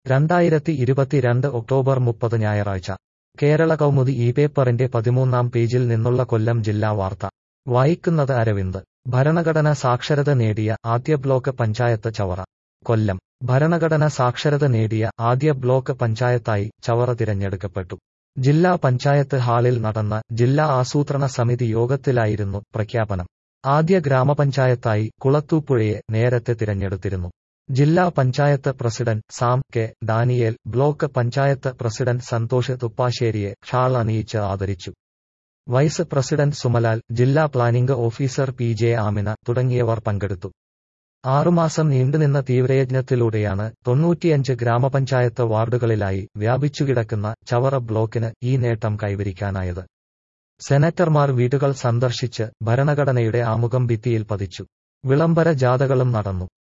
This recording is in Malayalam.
രണ്ടായിരത്തി ഇരുപത്തിരണ്ട് ഒക്ടോബർ മുപ്പത് ഞായറാഴ്ച കേരള കൗമുദി ഈ പേപ്പറിന്റെ പതിമൂന്നാം പേജിൽ നിന്നുള്ള കൊല്ലം ജില്ലാ വാർത്ത വായിക്കുന്നത് അരവിന്ദ് ഭരണഘടന സാക്ഷരത നേടിയ ആദ്യ ബ്ലോക്ക് പഞ്ചായത്ത് ചവറ കൊല്ലം ഭരണഘടന സാക്ഷരത നേടിയ ആദ്യ ബ്ലോക്ക് പഞ്ചായത്തായി ചവറ തിരഞ്ഞെടുക്കപ്പെട്ടു ജില്ലാ പഞ്ചായത്ത് ഹാളിൽ നടന്ന ജില്ലാ ആസൂത്രണ സമിതി യോഗത്തിലായിരുന്നു പ്രഖ്യാപനം ആദ്യ ഗ്രാമപഞ്ചായത്തായി കുളത്തൂപ്പുഴയെ നേരത്തെ തിരഞ്ഞെടുത്തിരുന്നു ജില്ലാ panchayat president Sam K Daniel block panchayat president Santhosh തുപ്പാശ്ശേരിയെ ഷാൾ അണിയിച്ച് ആദരിച്ചു വൈസ് പ്രസിഡന്റ് സുമലാൽ ജില്ലാ planning officer P J Amina തുടങ്ങിയവർ പങ്കെടുത്തു ആറുമാസം നീണ്ടുനിന്ന തീവ്രയജ്ഞത്തിലൂടെയാണ് തൊണ്ണൂറ്റിയഞ്ച് ഗ്രാമപഞ്ചായത്ത് വാർഡുകളിലായി വ്യാപിച്ചുകിടക്കുന്ന ചവറ ബ്ലോക്കിന് ഈ നേട്ടം കൈവരിക്കാനായത് സെനറ്റർമാർ വീടുകൾ സന്ദർശിച്ച് ഭരണഘടനയുടെ ആമുഖം ഭിത്തിയിൽ പതിച്ചു വിളംബര ജാഥകളും നടന്നു